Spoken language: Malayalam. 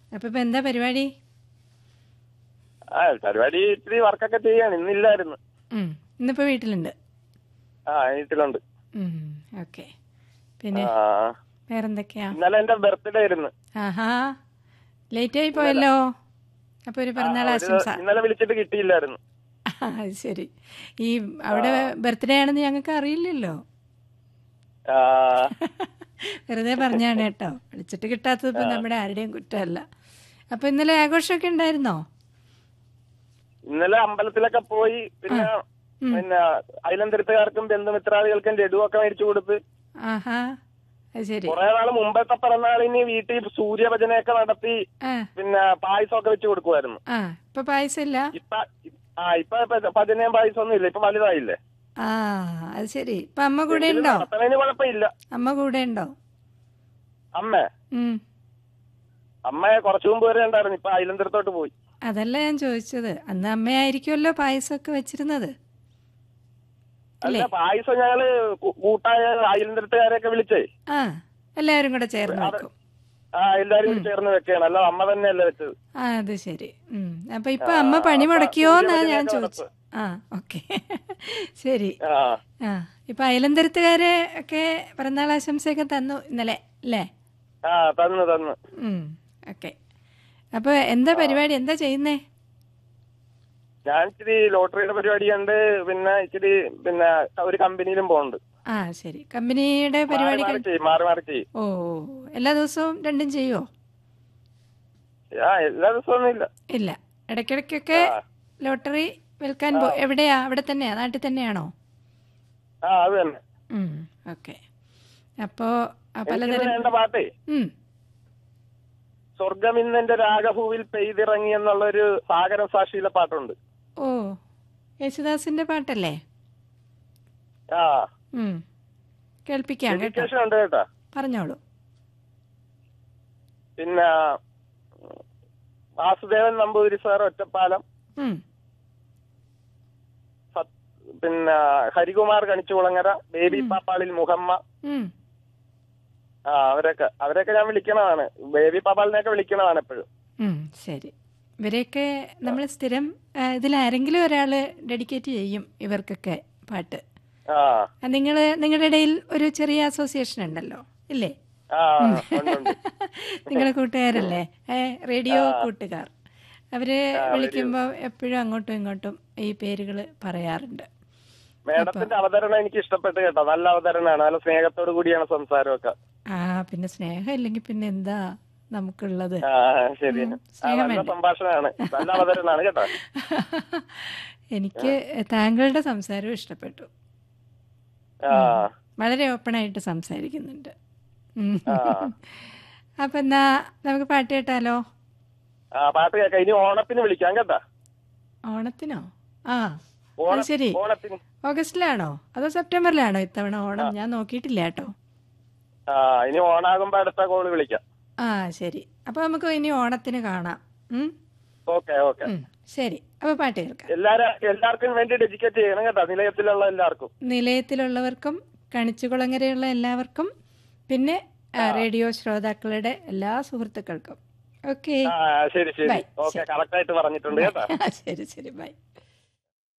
അപ്പൊ ഇപ്പൊ എന്താ പരിപാടി ആ പരിപാടി ഇത്തിരി വർക്കൊക്കെ ചെയ്യാണ് ഇന്നില്ലായിരുന്നു ഉം. ഇന്നിപ്പോ വീട്ടിലുണ്ട് ആ വീട്ടിലുണ്ട് ഓക്കെ പിന്നെ ആ വേറെന്തൊക്കെയാ ഇന്നലെ എന്റെ ബർത്ത്ഡേ ആയിരുന്നു ആഹാ ലേറ്റ് ആയി പോയല്ലോ അപ്പൊ ഒരു പിറന്നാൾ ഒരു ആശംസ ഇന്നലെ വിളിച്ചിട്ട് കിട്ടിയില്ലായിരുന്നു ആ, അത് ശരി ഈ അവിടെ ബർത്ത്ഡേ ആണെന്ന് ഞങ്ങൾക്ക് അറിയില്ലല്ലോ ആ വെറുതെ പറഞ്ഞാണ് കേട്ടോ വിളിച്ചിട്ട് കിട്ടാത്തത് ഇപ്പൊ നമ്മുടെ ആരുടെയും കുറ്റമല്ല അപ്പൊ ഇന്നലെ ആഘോഷമൊക്കെ ഉണ്ടായിരുന്നോ ഇന്നലെ അമ്പലത്തിലൊക്കെ പോയി പിന്നെ പിന്നെ അയലന്തിരുത്തുകാർക്കും ബന്ധുമിത്രാദികൾക്കും ലഡുവൊക്കെ മേടിച്ചു കൊടുത്ത് ആഹാ അത് ശരി കുറെ നാള് മുമ്പത്തെ പിറന്നാളിന് വീട്ടിൽ സൂര്യഭജനയൊക്കെ നടത്തി ആ പിന്നെ പായസമൊക്കെ വെച്ച് കൊടുക്കുമായിരുന്നു ആ ഇപ്പൊ പായസം ഇല്ല ഇപ്പൊ ആ ഇപ്പൊ ഭ- ഭജനയും പായസം ഒന്നും ഇല്ല ഇപ്പൊ വലുതായില്ലേ ആ അത് ശരി ഇപ്പൊ അമ്മ കൂടെ ഉണ്ടോ നടത്തുന്നതിന് കുഴപ്പമില്ല അമ്മ കൂടെ ഉണ്ടോ അമ്മ ഉം അമ്മ കുറച്ചു മുമ്പ് വരെ ഉണ്ടായിരുന്നു ഇപ്പൊ അയലന്തിരത്തോട്ട് പോയി അതല്ല ഞാൻ ചോദിച്ചത് അന്ന് അമ്മയായിരിക്കുമല്ലോ പായസമൊക്കെ വെച്ചിരുന്നത് അല്ല പായസം ഞങ്ങള് കൂ- കൂട്ടായ അയലന്തിരത്തുകാരെയൊക്കെ വിളിച്ചേ ആ എല്ലാവരും കൂടെ ചേർന്ന് വെക്കും ആ എല്ലാരും കൂടി ചേർന്ന് വെക്കുകയാണ് അല്ല അമ്മ തന്നെയല്ല വെച്ചത് ആ അത് ശരി ഉം. അപ്പൊ ഇപ്പൊ അമ്മ പണി മുടക്കിയോന്നാ ഞാൻ സൂര്യഭജനയൊക്കെ ചോദിച്ചു ആ ഓക്കെ ശരി ആ ആ ഇപ്പൊ അയലന്തരത്തുകാരെ ഒക്കെ പിറന്നാൾ ആശംസയൊക്കെ തന്നു ഇന്നലെ അല്ലേ ആ തന്നു തന്നു ഓക്കെ അപ്പൊ എന്താ പരിപാടി എന്താ ചെയ്യുന്നേ ഞാൻ ഇച്ചിരി ലോട്ടറിയുടെ പരിപാടിയുണ്ട് പിന്നെ ഇച്ചിരി പിന്നെ ഒരു കമ്പനിയിലും പോകുന്നുണ്ട് ആ ശരി കമ്പനിയുടെ മാറി പരിപാടി മാറി ചെയ്യും മാറി മാറി ചെയ്യും ഓ ഓ. എല്ലാ ദിവസവും രണ്ടും ചെയ്യുമോ ആ എല്ലാ ദിവസവും ഇല്ല ഇല്ല ഇടയ്ക്കിടയ്ക്കൊക്കെ ആ. ലോട്ടറി വിൽക്കാൻ പോ എവിടെയാ അവിടെ തന്നെയാ നാട്ടിൽ തന്നെയാണോ ആ അത് തന്നെ ഓക്കെ അപ്പോ ആ, എനിക്കിന്ന് പലതരം വേണ്ട പാട്ടേ ഉം. സ്വർഗം ഇന്നെന്റെ രാഗഭൂവിൽ പെയ്തിറങ്ങി എന്നുള്ളൊരു സാഗര സാക്ഷിയിലെ പാട്ടുണ്ട് ഓ യേശുദാസിന്റെ പാട്ടല്ലേ ആ ഉം. കേൾപ്പിക്കാം കേട്ടോ ഡെഡിക്കേഷൻ ഉണ്ട് കേട്ടാ പറഞ്ഞോളൂ പിന്നെ വാസുദേവൻ നമ്പൂതിരി സാർ ഒറ്റപ്പാലം ഉം. സത്- പിന്നെ ഹരികുമാർ കണിച്ചുകുളങ്ങര ബേബി പാപ്പാളിൽ മുഹമ്മ ഉം. ആ അവരൊക്കെ അവരൊക്കെ ഞാൻ വിളിക്കണതാണ് ബേബി പാപ്പാളിനെയൊക്കെ വിളിക്കണതാണ് എപ്പോഴും ഉം. ശരി ഇവരെയൊക്കെ നമ്മൾ സ്ഥിരം ആ, ഇതിലാരെങ്കിലും ഒരാൾ ഡെഡിക്കേറ്റ് ചെയ്യും ഇവർക്കൊക്കെ പാട്ട് ആ നിങ്ങൾ നിങ്ങളുടെ ഇടയിൽ ഒരു ചെറിയ അസോസിയേഷൻ ഉണ്ടല്ലോ ഇല്ലേ ആ ഉണ്ട് ഉണ്ട് നിങ്ങളുടെ കൂട്ടുകാരല്ലേ ഏ റേഡിയോ കൂട്ടുകാർ അവര് വിളിക്കുമ്പോൾ എപ്പോഴും അങ്ങോട്ടും ഇങ്ങോട്ടും ഈ പേരുകൾ പറയാറുണ്ട് മേഡത്തിന്റെ അവതരണം എനിക്ക് ഇഷ്ടപ്പെട്ടു കേട്ടോ നല്ല അവതരണമാണ് നല്ല സ്നേഹത്തോടു കൂടിയാണ് സംസാരമൊക്കെ ആ പിന്നെ സ്നേഹം ഇല്ലെങ്കിൽ പിന്നെ എന്താ നമുക്കുള്ളത് ആ ശരി ഉം, ആ, സ്നേഹം നല്ല വേണ്ടേ? സംഭാഷണമാണ് നല്ല അവതരണമാണ് കേട്ടോ എനിക്ക് താങ്കളുടെ സംസാരവും ഇഷ്ടപ്പെട്ടു ആ വളരെ ഓപ്പണായിട്ട് സംസാരിക്കുന്നുണ്ട് ഉം. ആ. അപ്പൊ എന്നാ നമുക്ക് പാട്ട് കേട്ടാലോ ആ പാട്ട് കേൾക്കാം ഇനി ഓണത്തിന് വിളിക്കാം കേട്ടാ ഓണത്തിനോ ആ ഓണ അത് ശരി ഓണത്തിന് ഓഗസ്റ്റിലാണോ അതോ സെപ്റ്റംബറിലാണോ ഇത്തവണ ഓണം ഞാൻ നോക്കിയിട്ടില്ല കേട്ടോ ആ ഇനി ഓണാകുമ്പോ അടുത്ത കോള് വിളിക്കാം ആ ശരി അപ്പൊ നമുക്ക് ഇനി ഓണത്തിന് കാണാം ഉം? ഓക്കെ ഓക്കെ ഉം. ശരി അപ്പൊ പാട്ട് കേൾക്കാം എല്ലാരും എല്ലാവർക്കും വേണ്ടി ഡെഡിക്കേറ്റ് ചെയ്യണം കേട്ടോ നിലയത്തിലുള്ള എല്ലാവർക്കും നിലയത്തിലുള്ളവർക്കും കണിച്ചുകുളങ്ങരയുള്ള എല്ലാവർക്കും പിന്നെ ആ, റേഡിയോ ശ്രോതാക്കളുടെ എല്ലാ സുഹൃത്തുക്കൾക്കും ഓക്കെ ആ ശരി ശരി Bye. ഓക്കെ കറക്റ്റ് ആയിട്ട് പറഞ്ഞിട്ടുണ്ട് കേട്ടോ ശരി ശരി ബൈ